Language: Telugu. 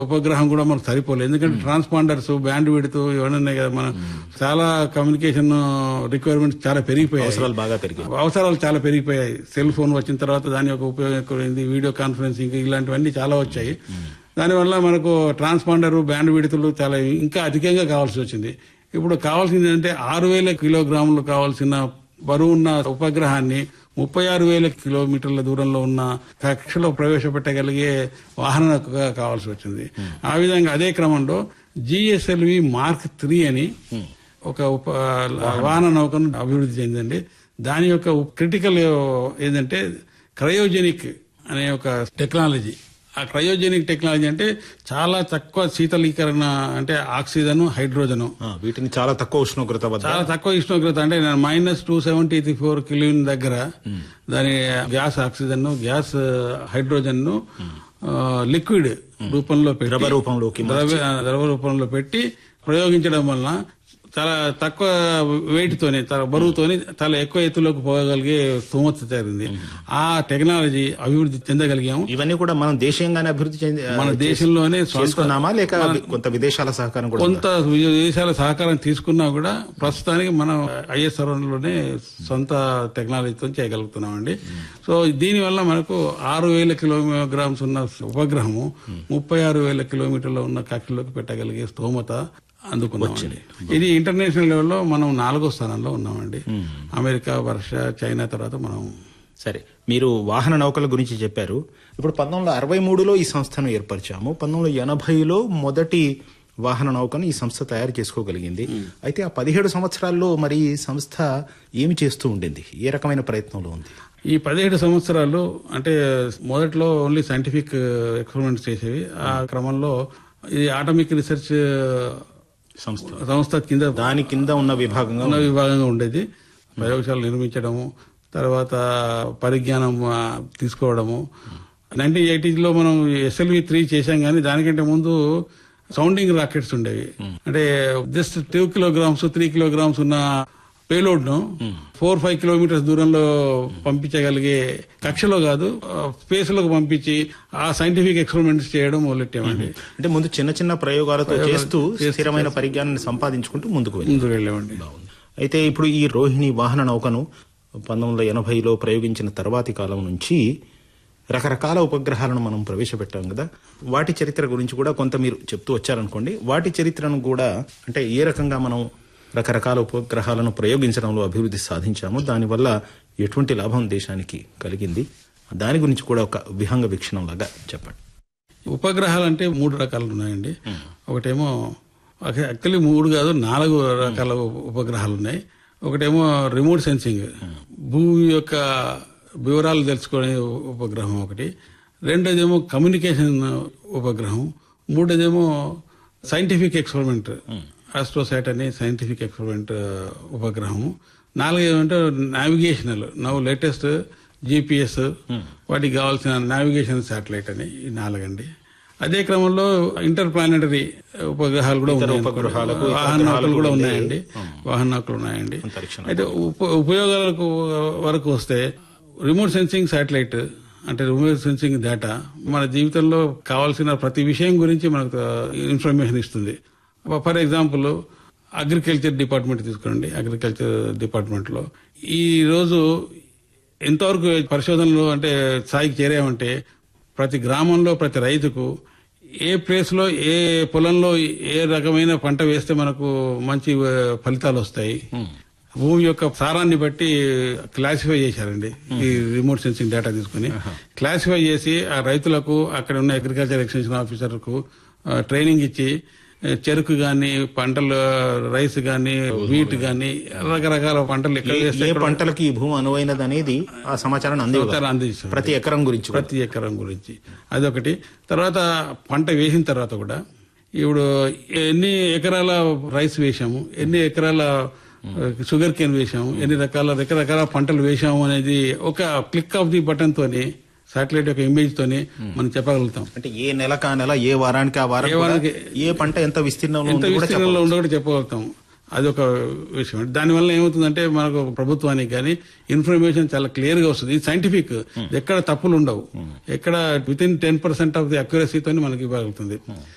ఉపగ్రహం కూడా మనకు సరిపోలేదు ఎందుకంటే ట్రాన్స్పాండర్స్ బ్యాండ్ విడుతూ ఇవన్నీ ఉన్నాయి కదా మనం చాలా కమ్యూనికేషన్ రిక్వైర్మెంట్స్ చాలా పెరిగిపోయాయి అవసరాలు బాగా పెరిగాయి అవసరాలు చాలా పెరిగిపోయాయి సెల్ ఫోన్ వచ్చిన తర్వాత దాని యొక్క ఉపయోగం ఎక్కువైంది వీడియో కాన్ఫరెన్సింగ్ ఇలాంటివన్నీ చాలా వచ్చాయి దానివల్ల మనకు ట్రాన్స్పాండర్ బ్యాండ్ విడుతులు చాలా ఇంకా అధికంగా కావాల్సి వచ్చింది ఇప్పుడు కావాల్సింది ఏంటంటే ఆరు వేల కిలోగ్రాములు కావాల్సిన బరువు ఉన్న ఉపగ్రహాన్ని ముప్పై ఆరు వేల కిలోమీటర్ల దూరంలో ఉన్న కక్షలో ప్రవేశపెట్టగలిగే వాహనంగా కావాల్సి వచ్చింది ఆ విధంగా అదే క్రమంలో జిఎస్ఎల్వి మార్క్ త్రీ అని ఒక ఉప వాహన నౌకను అభివృద్ధి చెందింది దాని యొక్క క్రిటికల్ ఏంటంటే క్రయోజెనిక్ అనే ఒక టెక్నాలజీ ఆ క్రయోజెనిక్ టెక్నాలజీ అంటే చాలా తక్కువ శీతలీకరణ అంటే ఆక్సిజన్ హైడ్రోజన్ ఆ, వీటిని చాలా తక్కువ ఉష్ణోగ్రత వద్ద చాలా తక్కువ ఉష్ణోగ్రత అంటే minus two seventy four kelvin దగ్గర దాని గ్యాస్ ఆక్సిజన్ గ్యాస్ హైడ్రోజన్ ను లిక్విడ్ రూపంలో పెట్టి ద్రవ రూపంలోకి ద్రవ ద్రవ రూపంలో పెట్టి ప్రయోగించడం వలన చాలా తక్కువ వెయిట్ తోని చాలా బరువుతోని చాలా ఎక్కువ ఎత్తులోకి పోగలిగే స్తోమత జరిగింది ఆ టెక్నాలజీ అభివృద్ధి చెందగలిగాము ఇవన్నీ కూడా మనం దేశీయంగానే అభివృద్ధి చెంది మన దేశంలోనే సొంత చేసుకున్నామా లేక కొంత విదేశాల సహకారం కూడా ఉందా? కొంత దేశాల సహకారం తీసుకున్నా కూడా ప్రస్తుతానికి మనం ఐఎస్ఆర్ లోనే సొంత టెక్నాలజీతో చేయగలుగుతున్నామండి సో దీనివల్ల మనకు ఆరు వేల కిలోగ్రామ్స్ ఉన్న ఉపగ్రహము ముప్పై ఆరు వేల కిలోమీటర్ల ఉన్న కక్షలోకి పెట్టగలిగే స్తోమత అందుకున్నామండి ఇది ఇంటర్నేషనల్ లెవెల్లో మనం నాలుగో స్థానంలో ఉన్నామండి అమెరికా రష్యా చైనా తర్వాత మనం సరే మీరు వాహన నౌకల గురించి చెప్పారు ఇప్పుడు పంతొమ్మిది వందల అరవై మూడులో ఈ సంస్థను ఏర్పరిచాము పంతొమ్మిది వందల ఎనభైలో మొదటి వాహన నౌకను ఈ సంస్థ తయారు చేసుకోగలిగింది అయితే ఆ పదిహేడు సంవత్సరాల్లో మరి ఈ సంస్థ ఏమి చేస్తూ ఉండింది ఏ రకమైన ప్రయత్నంలో ఉంది ఈ పదిహేడు సంవత్సరాలు అంటే మొదట్లో ఓన్లీ సైంటిఫిక్ ఎక్స్పెరిమెంట్స్ చేసేవి ఆ క్రమంలో ఇది ఆటమిక్ రీసెర్చ్ సంస్థ సంస్థ కింద దాని కింద ఉన్న విభాగంగా ఉన్న విభాగంగా ఉండేది ప్రయోగశాలలు నిర్మించడము తర్వాత పరిజ్ఞానం ఆ, తీసుకోవడము నైన్టీన్ ఎయిటీలో మనం ఎస్ఎల్వి త్రీ చేశాం కానీ దానికంటే ముందు సౌండింగ్ రాకెట్స్ ఉండేవి అంటే just two kilograms three kilograms ఉన్న పేలోడ్ ను ఫోర్ ఫైవ్ కిలోమీటర్స్ దూరంలో పంపించగలిగే కక్షలో కాదు స్పేస్ లోకి పంపించి ఆ సైంటిఫిక్ ఎక్స్పెరిమెంట్స్ చేయడం మొదలెట్టామండి అంటే ముందు చిన్న చిన్న ప్రయోగాలతో చేస్తూ స్థిరమైన పరిజ్ఞానాన్ని సంపాదించుకుంటూ ముందుకు వెళ్ళారు ముందుకు వెళ్ళామండి అయితే ఇప్పుడు ఈ రోహిణి వాహన నౌకను పంతొమ్మిది వందల ఎనభైలో ప్రయోగించిన తర్వాతి కాలం నుంచి రకరకాల ఉపగ్రహాలను మనం ప్రవేశపెట్టాం కదా వాటి చరిత్ర గురించి కూడా కొంత మీరు చెప్తూ వచ్చారనుకోండి వాటి చరిత్రను కూడా అంటే ఏ రకంగా మనం రకరకాల ఉపగ్రహాలను ప్రయోగించడంలో అభివృద్ధి సాధించాము దానివల్ల ఎటువంటి లాభం దేశానికి కలిగింది దాని గురించి కూడా ఒక విహంగ వీక్షణంలాగా చెప్పండి ఉపగ్రహాలు అంటే మూడు రకాలు ఉన్నాయండి ఒకటేమో యాక్చువల్లీ మూడు కాదు నాలుగు రకాల ఉ- ఉపగ్రహాలు ఉన్నాయి ఒకటేమో రిమోట్ సెన్సింగ్ భూమి యొక్క వివరాలు తెలుసుకునే ఉ- ఉపగ్రహం ఒకటి రెండోదేమో కమ్యూనికేషన్ ఉపగ్రహం మూడోదేమో సైంటిఫిక్ ఎక్స్పెరిమెంట్ ఆస్ట్రోసైట్ అనే సైంటిఫిక్ ఎక్స్పెరిమెంట్ ఉపగ్రహం నాలుగేమంటే నావిగేషనల్ నవ్ లేటెస్ట్ జిపిఎస్ వాటికి కావాల్సిన నావిగేషన్ శాటిలైట్ అని ఈ నాలుగండి అదే క్రమంలో ఇంటర్ ప్లానటరీ ఉపగ్రహాలు కూడా ఉన్నాయి ఉపగ్రహాలకు, వాహన ఇతర నౌకలు కూడా గ్రహాలకు ఉన్నాయండి వాహన నౌకలు ఉన్నాయండి అంతరిక్ష అయితే ఉప- ఉపయోగాలకు వరకు వస్తే రిమోట్ సెన్సింగ్ శాటిలైట్ అంటే రిమోట్ సెన్సింగ్ డేటా మన జీవితంలో కావాల్సిన ప్రతి విషయం గురించి మనకు ఇన్ఫర్మేషన్ ఇస్తుంది ఫర్ ఎగ్జాంపుల్ అగ్రికల్చర్ డిపార్ట్మెంట్ తీసుకోండి అగ్రికల్చర్ డిపార్ట్మెంట్ లో ఈ రోజు ఎంతవరకు పరిశోధనలు అంటే స్థాయికి చేరామంటే ప్రతి గ్రామంలో ప్రతి రైతుకు ఏ ప్లేస్ లో ఏ పొలంలో ఏ రకమైన పంట వేస్తే మనకు మంచి ఆ, ఫలితాలు వస్తాయి భూమి యొక్క సారాన్ని బట్టి క్లాసిఫై చేశారండి ఈ రిమోట్ సెన్సింగ్ డేటా తీసుకుని క్లాసిఫై చేసి ఆ రైతులకు అక్కడ ఉన్న అగ్రికల్చర్ ఎక్స్టెన్షన్ ఆఫీసర్కు ఆ, ట్రైనింగ్ ఇచ్చి ఆ, చెరుకు గాని పంటలు రైస్ గాని వీట్ గాని రకరకాల పంటలు ఎక్కడ ఏ- వేస్తే ఏ పంటలకు ఈ భూమి అనువైనది అనేది ఆ సమాచారాన్ని అంది సమాచారం అందిస్తాం ప్రతి ఎకరం గురించి కూడా. ప్రతి ఎకరం గురించి అదొకటి తర్వాత పంట వేసిన తర్వాత కూడా ఇప్పుడు ఎన్ని ఎకరాల రైస్ వేశాము ఎన్ని ఎకరాల షుగర్ కేన్ వేశాము ఎన్ని రకాల రకరకాల పంటలు వేశాము అనేది ఒక క్లిక్ ఆఫ్ ది బటన్ తోని సాటిలైట్ యొక్క ఇమేజ్ తోని మనం చెప్పగలుగుతాం అంటే ఏ నెలకు ఆ నెల ఏ వారానికి ఆ వారం ఏ కూడా వారానికి- ఏ పంట ఎంత విస్తీర్ణంలో ఎంత ఉంది కూడా విస్తీర్ణంలో ఉందో కూడా చెప్పగలుగుతాం అదొక విషయం దానివల్ల ఏమవుతుందంటే మనకు ప్రభుత్వానికి కానీ ఇన్ఫర్మేషన్ చాలా క్లియర్ గా వస్తుంది ఇది సైంటిఫిక్ ఎక్కడ తప్పులు ఉండవు ఎక్కడ within ten percent of the అక్యురసీతో మనకి ఇవ్వగలుగుతుంది